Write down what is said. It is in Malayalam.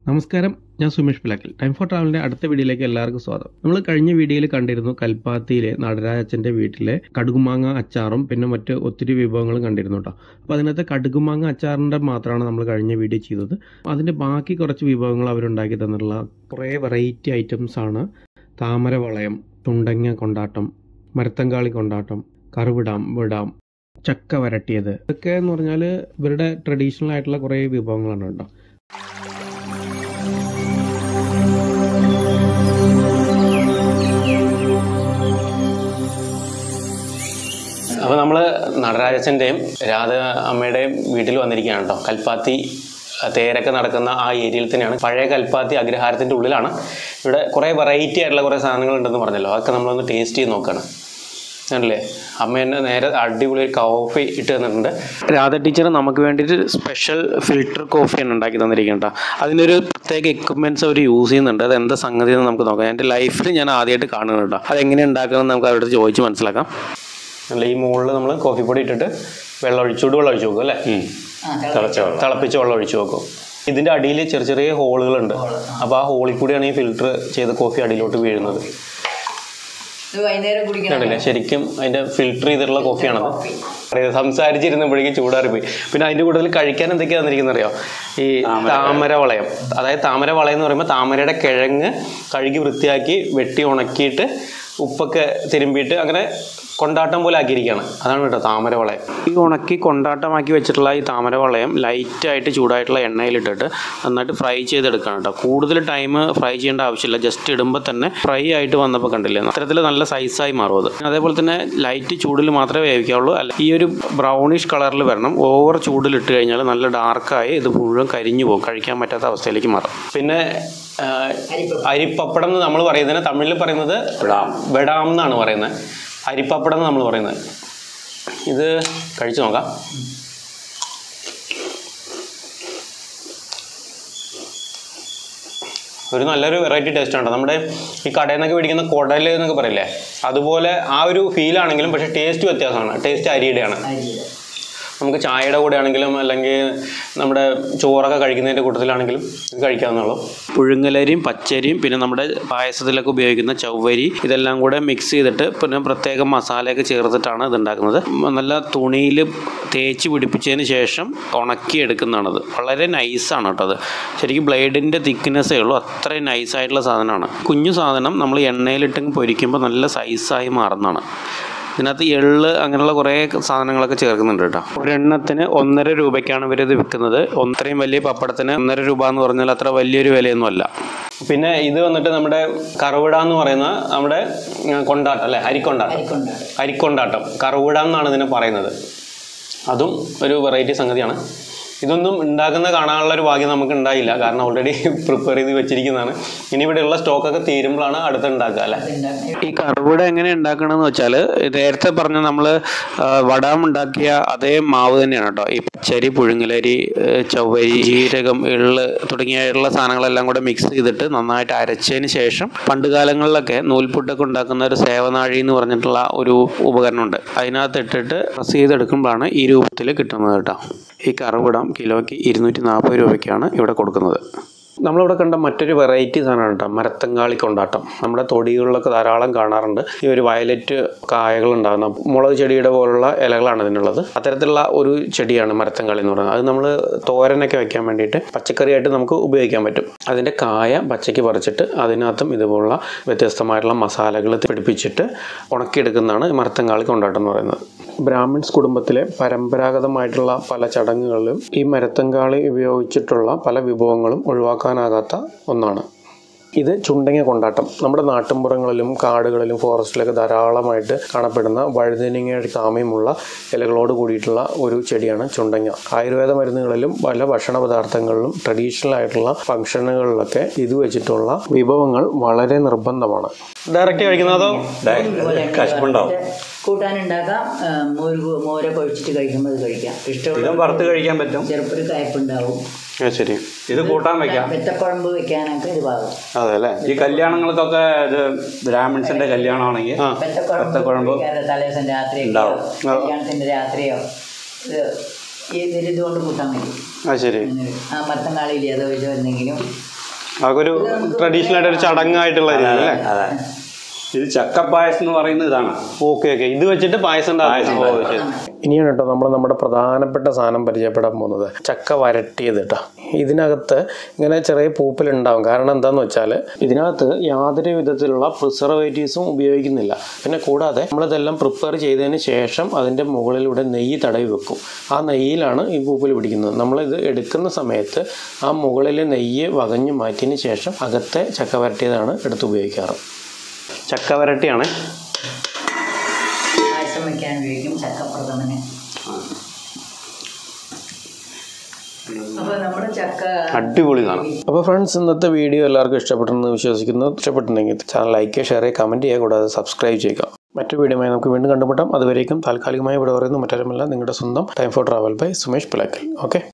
നമസ്കാരം ഞാൻ സുമേഷ് പിലാക്കൽ ടൈം ഫോർ ട്രാവലിന്റെ അടുത്ത വീഡിയോയിലേക്ക് എല്ലാവർക്കും സ്വാഗതം നമ്മൾ കഴിഞ്ഞ വീഡിയോയിൽ കണ്ടിരുന്നു കൽപ്പാത്തിയിലെ നടരാജച്ചന്റെ വീട്ടിലെ കടുകുമാങ്ങ അച്ചാറും പിന്നെ മറ്റ് ഒത്തിരി വിഭവങ്ങളും കണ്ടിരുന്നു കേട്ടോ അപ്പോൾ അതിനകത്ത് കടുകുമാങ്ങ അച്ചാറിന്റെ മാത്രമാണ് നമ്മൾ കഴിഞ്ഞ വീഡിയോ ചെയ്തത് അതിന്റെ ബാക്കി കുറച്ച് വിഭവങ്ങൾ അവരുണ്ടാക്കി തന്നിട്ടുള്ള കുറേ വെറൈറ്റി ഐറ്റംസ് ആണ് താമര വളയം ചുണ്ടങ്ങ കൊണ്ടാട്ടം മരത്തങ്കാളി കൊണ്ടാട്ടം കറുവിടാം വിടാം ചക്ക വരട്ടിയത് ഇതൊക്കെ എന്ന് പറഞ്ഞാൽ ഇവരുടെ ട്രഡീഷണൽ ആയിട്ടുള്ള കുറേ വിഭവങ്ങളാണ് കേട്ടോ അപ്പോൾ നമ്മൾ നടരാജച്ചൻ്റെയും രാധ അമ്മയുടെയും വീട്ടിൽ വന്നിരിക്കുകയാണ് കേട്ടോ കൽപ്പാത്തി തേരൊക്കെ നടക്കുന്ന ആ ഏരിയയിൽ തന്നെയാണ് പഴയ കൽപ്പാത്തി അഗ്രഹാരത്തിൻ്റെ ഉള്ളിലാണ് ഇവിടെ കുറേ വെറൈറ്റി ആയിട്ടുള്ള കുറേ സാധനങ്ങൾ ഉണ്ടെന്ന് പറഞ്ഞല്ലോ അതൊക്കെ നമ്മളൊന്ന് ടേസ്റ്റ് ചെയ്ത് നോക്കുകയാണ് ആണല്ലേ അമ്മ എന്നെ നേരെ അടിപൊളി ഒരു കോഫി ഇട്ട് തന്നിട്ടുണ്ട് രാധ ടീച്ചർ നമുക്ക് വേണ്ടിയിട്ട് സ്പെഷ്യൽ ഫിൽറ്റർ കോഫിയാണ് ഉണ്ടാക്കി തന്നിരിക്കുന്നത് കേട്ടോ അതിനൊരു പ്രത്യേക എക്യുപ്മെൻറ്റ്സ് അവർ യൂസ് ചെയ്യുന്നുണ്ട് അത് എന്താ സംഗതി എന്ന് നമുക്ക് നോക്കാം എൻ്റെ ലൈഫിൽ ഞാൻ ആദ്യമായിട്ട് കാണുന്നത് കേട്ടോ അതെങ്ങനെ ഉണ്ടാക്കുന്നത് നമുക്ക് അവരുടെ ചോദിച്ച് മനസ്സിലാക്കാം അല്ല ഈ മുകളിൽ നമ്മൾ കോഫി പൊടി ഇട്ടിട്ട് വെള്ളം ഒഴിച്ചു ചൂട് വെള്ളം ഒഴിച്ചു വെക്കും അല്ലേ തിളച്ച വെള്ളം തിളപ്പിച്ച വെള്ളം ഒഴിച്ചു വെക്കും ഇതിൻ്റെ അടിയിൽ ചെറിയ ചെറിയ ഹോളുകളുണ്ട് അപ്പോൾ ആ ഹോളിൽ കൂടിയാണ് ഈ ഫിൽറ്റർ ചെയ്ത കോഫി അടിയിലോട്ട് വീഴുന്നത് ഇത് വൈകുന്നേരം കുടിക്കണം കണ്ടില്ലേ ശരിക്കും അതിന്റെ ഫിൽറ്റർ ചെയ്തിട്ടുള്ള കോഫിയാണത് അറിയാം സംസാരിച്ചിരുന്നപ്പോഴേക്കും ചൂടാറിപ്പോയി പിന്നെ അതിന്റെ കൂടുതൽ കഴിക്കാൻ എന്തൊക്കെയാ തന്നിരിക്കുന്നത് അറിയോ ഈ താമര വളയം അതായത് താമര വളയം എന്ന് പറയുമ്പോൾ താമരയുടെ കിഴങ്ങ് കഴുകി വൃത്തിയാക്കി വെട്ടി ഉണക്കിയിട്ട് ഉപ്പൊക്കെ തിരുമ്പിയിട്ട് അങ്ങനെ കൊണ്ടാട്ടം പോലെ ആക്കിയിരിക്കുകയാണ് അതാണ് കേട്ടോ താമര വളയം ഈ ഉണക്കി കൊണ്ടാട്ടമാക്കി വെച്ചിട്ടുള്ള ഈ താമര വളയം ലൈറ്റായിട്ട് ചൂടായിട്ടുള്ള എണ്ണയിലിട്ടിട്ട് നന്നായിട്ട് ഫ്രൈ ചെയ്തെടുക്കണം കേട്ടോ കൂടുതൽ ടൈം ഫ്രൈ ചെയ്യേണ്ട ആവശ്യമില്ല ജസ്റ്റ് ഇടുമ്പോൾ തന്നെ ഫ്രൈ ആയിട്ട് വന്നപ്പോൾ കണ്ടില്ലേ അത്തരത്തിൽ നല്ല സൈസായി മാറും അത് അതേപോലെ തന്നെ ലൈറ്റ് ചൂടിൽ മാത്രമേ വേവിക്കാവുള്ളൂ അല്ല ഈ ഒരു ബ്രൗണിഷ് കളറിൽ വരണം ഓവർ ചൂടിൽ ഇട്ട് കഴിഞ്ഞാൽ നല്ല ഡാർക്കായി ഇത് മുഴുവൻ കരിഞ്ഞു പോകും കഴിക്കാൻ പറ്റാത്ത അവസ്ഥയിലേക്ക് മാറും പിന്നെ ആ, അരിപ്പപ്പടം എന്ന് നമ്മൾ പറയുന്നതിന് തമിഴിൽ പറയുന്നത് വിടാം. വെടാം എന്നാണ് പറയുന്നത് അരിപ്പപ്പടം എന്ന് നമ്മൾ പറയുന്നത് ഇത് കഴിച്ചു നോക്കാം ഒരു നല്ലൊരു വെറൈറ്റി ടേസ്റ്റ് ആണ് നമ്മുടെ ഈ കടയിൽ നിന്നൊക്കെ മേടിക്കുന്ന കുടൽ എന്നൊക്കെ പറയില്ലേ അതുപോലെ ആ ഒരു ഫീൽ ആണെങ്കിലും പക്ഷേ ടേസ്റ്റ് വ്യത്യാസമാണ് ടേസ്റ്റ് അരിയുടെയാണ് അരിയില. നമുക്ക് ചായയുടെ കൂടെ ആണെങ്കിലും അല്ലെങ്കിൽ നമ്മുടെ ചോറൊക്കെ കഴിക്കുന്നതിൻ്റെ കൂട്ടത്തിലാണെങ്കിലും ഇത് കഴിക്കാവുന്നുള്ളൂ പുഴുങ്ങലരിയും പച്ചരിയും പിന്നെ നമ്മുടെ പായസത്തിലൊക്കെ ഉപയോഗിക്കുന്ന ചവ്വരി ഇതെല്ലാം കൂടെ മിക്സ് ചെയ്തിട്ട് പിന്നെ പ്രത്യേകം മസാലയൊക്കെ ചേർത്തിട്ടാണ് ഇത് ഉണ്ടാക്കുന്നത് നല്ല തുണിയിൽ തേച്ച് പിടിപ്പിച്ചതിന് ശേഷം ഉണക്കി എടുക്കുന്നതാണത് വളരെ നൈസാണ് കേട്ടോ അത് ശരിക്കും ബ്ലേഡിൻ്റെ തിക്നെസ്സേ ഉള്ളൂ അത്രയും നൈസായിട്ടുള്ള സാധനമാണ് കുഞ്ഞു സാധനം നമ്മൾ എണ്ണയിലിട്ട് പൊരിക്കുമ്പോൾ നല്ല സൈസായി മാറുന്നതാണ് ഇതിനകത്ത് എള്ള് അങ്ങനെയുള്ള കുറേ സാധനങ്ങളൊക്കെ ചേർക്കുന്നുണ്ട് കേട്ടോ ഒരെണ്ണത്തിന് ഒന്നര രൂപയ്ക്കാണ് ഇവരിത് വിൽക്കുന്നത് ഒന്നരയും വലിയ പപ്പടത്തിന് ഒന്നര രൂപ എന്ന് പറഞ്ഞാൽ അത്ര വലിയൊരു വിലയൊന്നും അല്ല പിന്നെ ഇത് വന്നിട്ട് നമ്മുടെ കറുവിട എന്ന് പറയുന്ന നമ്മുടെ ഉം, കൊണ്ടാട്ടം അല്ലേ അരിക്കൊണ്ടാട്ടം അരിക്കൊണ്ടാട്ടം. അരിക്കൊണ്ടാട്ടം കറുവിട എന്നാണ് ഇതിനെ പറയുന്നത് അതും ഒരു വെറൈറ്റി സംഗതിയാണ് ഇതൊന്നും ഉണ്ടാക്കുന്ന കാണാനുള്ള ഒരു ഭാഗ്യം നമുക്ക് ഉണ്ടായില്ല കാരണം ഓൾറെഡി പ്രിപ്പയർ ചെയ്ത് വെച്ചിരിക്കുന്നതാണ് ഇനി ഇവിടെയുള്ള സ്റ്റോക്കൊക്കെ തീരുമ്പോഴാണ് അടുത്ത് ഉണ്ടാക്കുക അല്ലേ അതുണ്ടാക്കണം. ഈ കറുവട എങ്ങനെ ഉണ്ടാക്കണമെന്ന് വെച്ചാൽ നേരത്തെ പറഞ്ഞ നമ്മൾ വടാം ഉണ്ടാക്കിയ അതേ മാവ് തന്നെയാണ് കേട്ടോ ഈ പച്ചരി പുഴുങ്ങലരി ഏഹ് ചവ്വരി ജീരകം എള്ള് തുടങ്ങിയുള്ള സാധനങ്ങളെല്ലാം കൂടെ മിക്സ് ചെയ്തിട്ട് നന്നായിട്ട് അരച്ചതിന് ശേഷം പണ്ട് കാലങ്ങളിലൊക്കെ നൂൽപുട്ടൊക്കെ ഉണ്ടാക്കുന്ന ഒരു സേവനാഴി എന്ന് പറഞ്ഞിട്ടുള്ള ഒരു ഉപകരണമുണ്ട് അതിനകത്ത് ഇട്ടിട്ട് പ്രസ് ചെയ്തെടുക്കുമ്പോഴാണ് ഈ രൂപത്തിൽ കിട്ടുന്നത് കേട്ടോ ഈ കറുവിടം കിലോയ്ക്ക് ഇരുന്നൂറ്റി നാൽപ്പത് രൂപയ്ക്കാണ് ഇവിടെ കൊടുക്കുന്നത് നമ്മളിവിടെ കണ്ട മറ്റൊരു വെറൈറ്റി സാധനമാണ് കേട്ടോ മരത്തങ്കാളി കൊണ്ടാട്ടം നമ്മുടെ തൊടികളിലൊക്കെ ധാരാളം കാണാറുണ്ട് ഈ ഒരു വയലറ്റ് കായകൾ ഉണ്ടാകുന്ന മുളക് ചെടിയുടെ പോലുള്ള ഇലകളാണ് ഇതിനുള്ളത് അത്തരത്തിലുള്ള ഒരു ചെടിയാണ് മരത്തങ്കാളി എന്ന് പറയുന്നത് അത് നമ്മൾ തോരനൊക്കെ വെക്കാൻ വേണ്ടിയിട്ട് പച്ചക്കറിയായിട്ട് നമുക്ക് ഉപയോഗിക്കാൻ പറ്റും അതിൻ്റെ കായ പച്ചയ്ക്ക് പറിച്ചിട്ട് അതിനകത്തും ഇതുപോലുള്ള വ്യത്യസ്തമായിട്ടുള്ള മസാലകൾ പിടിപ്പിച്ചിട്ട് ഉണക്കിയെടുക്കുന്നതാണ് ഈ മരത്തങ്കാളി കൊണ്ടാട്ടം എന്ന് പറയുന്നത് ബ്രാഹ്മിൺസ് കുടുംബത്തിലെ പരമ്പരാഗതമായിട്ടുള്ള പല ചടങ്ങുകളിലും ഈ മരത്തങ്കാളി ഉപയോഗിച്ചിട്ടുള്ള പല വിഭവങ്ങളും ഒഴിവാക്കാനാകാത്ത ഒന്നാണ് ഇത് ചുണ്ടങ്ങ കൊണ്ടാട്ടം നമ്മുടെ നാട്ടിൻപുറങ്ങളിലും കാടുകളിലും ഫോറസ്റ്റിലൊക്കെ ധാരാളമായിട്ട് കാണപ്പെടുന്ന വഴുതനങ്ങയുടെ സാമ്യമുള്ള ഇലകളോട് കൂടിയിട്ടുള്ള ഒരു ചെടിയാണ് ചുണ്ടങ്ങ ആയുർവേദ മരുന്നുകളിലും പല ഭക്ഷണ പദാർത്ഥങ്ങളിലും ട്രഡീഷണൽ ആയിട്ടുള്ള ഫംഗ്ഷനുകളിലൊക്കെ ഇത് വെച്ചിട്ടുള്ള വിഭവങ്ങൾ വളരെ നിർബന്ധമാണ് ഡയറക്റ്റ് കഴിക്കുന്നതോ കശപ്പുണ്ടാവും കൂട്ടാനുണ്ടാക്കാം ആ, മോര് കു- മോരൊക്കെ ഒഴിച്ചിട്ട് കഴിക്കുമ്പോൾ അത് കഴിക്കാം ഇതും ഇഷ്ടമുള്ള വറുത്ത് കഴിക്കാൻ പറ്റും ചിലപ്പോൾ ഒരു കയ്പുണ്ടാവും ശരി ഇത് കൂട്ടാൻ വെക്കാം വെത്തക്കുഴമ്പ് വെക്കാനൊക്കെ ഇത് പാകം അതെ അല്ലേ ഈ കല്യാണങ്ങൾക്കൊക്കെ ഇത് ബ്രാഹ്മിൺസിന്റെ കല്യാണമാണെങ്കിൽ വെത്തക്കുഴമ്പ് വെത്തക്കുഴമ്പ് വെക്കാതെ തലേദിവസം രാത്രിയൊക്കെ ഉണ്ടാവും. കല്യാണത്തിന്റെ രാത്രിയോ ഇത് ഇതിൽ ഇതുകൊണ്ട് കൂട്ടാൻ പറ്റും ആ ശരി അങ്ങനെ ആ മത്തങ്കാളിയില്ലേ അതോ ഇതോ എന്തെങ്കിലും അതൊക്കെ ഒരു ട്രഡീഷണൽ ആയിട്ട് ഒരു ചടങ്ങായിട്ടുള്ള രീതി അല്ലേ അതെ ഇത് ചക്കപ്പായസം എന്ന് പറയുന്നത് ഇതാണ് ഓക്കെ ഓക്കെ ഇത് വെച്ചിട്ട് പായസം ഉണ്ടാക്കും. ഓ, ശരി. ഇനിയാണ് കേട്ടോ നമ്മൾ നമ്മുടെ പ്രധാനപ്പെട്ട സാധനം പരിചയപ്പെടാൻ പോകുന്നത് ചക്ക വരട്ടിയത് കേട്ടോ ഇതിനകത്ത് ഇങ്ങനെ ചെറിയ പൂപ്പലുണ്ടാവും കാരണം എന്താണെന്ന് വെച്ചാൽ ഇതിനകത്ത് യാതൊരു വിധത്തിലുള്ള പ്രിസർവേറ്റീവ്സും ഉപയോഗിക്കുന്നില്ല പിന്നെ കൂടാതെ നമ്മളിതെല്ലാം പ്രിപ്പയർ ചെയ്തതിന് ശേഷം അതിൻ്റെ മുകളിലൂടെ നെയ്യ് തടവി വെക്കും ആ നെയ്യിലാണ് ഈ പൂപ്പൽ പിടിക്കുന്നത് നമ്മളിത് എടുക്കുന്ന സമയത്ത് ആ മുകളിലെ നെയ്യ് വകഞ്ഞു മാറ്റിയതിന് ശേഷം അകത്തെ ചക്ക വരട്ടിയതാണ് എടുത്ത് ഉപയോഗിക്കാറ് ചക്ക വരട്ടിയാണ് പായസം വെക്കാൻ ഉപയോഗിക്കും ചക്കപ്രഥമന് അപ്പൊ നമ്മുടെ ചക്ക അടിപൊളി സാധനം അപ്പോൾ ഫ്രണ്ട്സ് ഇന്നത്തെ വീഡിയോ എല്ലാവർക്കും ഇഷ്ടപ്പെട്ടെന്ന് വിശ്വസിക്കുന്നു ഇഷ്ടപ്പെട്ടിട്ടുണ്ടെങ്കിൽ ചാനൽ ലൈക്ക് ചെയ്യുക ഷെയർ ചെയ്യുക കമൻറ്റ് ചെയ്യുക കൂടാതെ സബ്സ്ക്രൈബ് ചെയ്യുക മറ്റു വീഡിയോയുമായി നമുക്ക് വീണ്ടും കണ്ടുമുട്ടാം അതുവരേക്കും താൽക്കാലികമായി ഇവിടെ പറയുന്നു മറ്റാരുമല്ല നിങ്ങളുടെ സ്വന്തം time for travel by Sumesh Pilakkal okay